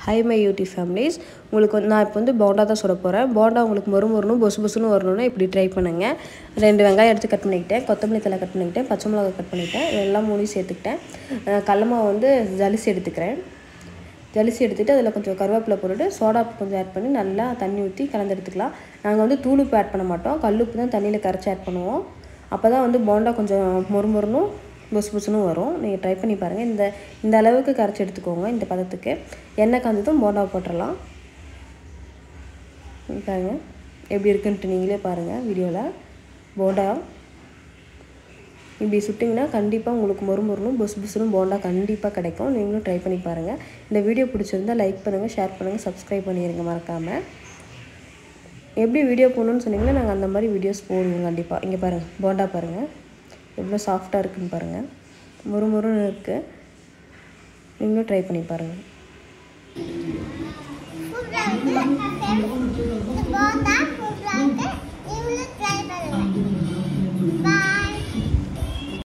high my யூடி families உங்களுக்கு வந்து நான் இப்போ வந்து போண்டா தான் சுட போகிறேன் போண்டா உங்களுக்கு மொறு மொறுனும் பொசு பொசுன்னு வரணும்னா இப்படி ட்ரை பண்ணுங்கள் ரெண்டு வெங்காயம் எடுத்து கட் பண்ணிக்கிட்டேன் கொத்தமல்லி தலை கட் பண்ணிக்கிட்டேன் பச்சை மிளகா கட் பண்ணிக்கிட்டேன் இதெல்லாம் மூணையும் சேர்த்துக்கிட்டேன் அஹ் கடல மாவு வந்து ஜலிசி எடுத்துக்கிறேன் ஜலிசி எடுத்துகிட்டு அதில் கொஞ்சம் கருவேப்பிலை போட்டுட்டு சோடா கொஞ்சம் ஆட் பண்ணி நல்லா தண்ணி ஊற்றி கலந்து எடுத்துக்கலாம் நாங்கள் வந்து தூளுப்பு ஆட் பண்ண மாட்டோம் கல்லுப்பு தான் தண்ணியில் கரைச்சி ஆட் பண்ணுவோம் அப்போ தான் வந்து போண்டா கொஞ்சம் மொறு மொறுனும் புசு புசுன்னு வரும் நீங்கள் ட்ரை பண்ணி பாருங்கள் இந்த இந்த அளவுக்கு கரைச்சி எடுத்துக்கோங்க இந்த பதத்துக்கு எண்ணெய் காஞ்சதும் போண்டாவை போட்டுடலாம் இங்க பாருங்க எப்படி இருக்குன்ட்டு நீங்களே பாருங்கள் வீடியோவில் போண்டா இப்படி சுட்டிங்கன்னா கண்டிப்பாக உங்களுக்கு மொறு மொறுனும் புசு புசுனும் போண்டா கண்டிப்பாக கிடைக்கும் நீங்களும் ட்ரை பண்ணி பாருங்கள் இந்த வீடியோ பிடிச்சிருந்தா லைக் பண்ணுங்கள் ஷேர் பண்ணுங்கள் சப்ஸ்கிரைப் பண்ணிடுங்க மறக்காமல் எப்படி வீடியோ போடணும்னு சொன்னீங்கன்னா நாங்கள் அந்த மாதிரி வீடியோஸ் போடுவோம் கண்டிப்பாக இங்கே பாருங்கள் போண்டா பாருங்கள் எவ்வளோ சாஃப்டாக இருக்குன்னு பாருங்கள் மொறு மொறுன்னு இருக்குது நீங்களும் ட்ரை பண்ணி பாருங்கள் Food வந்து போண்டா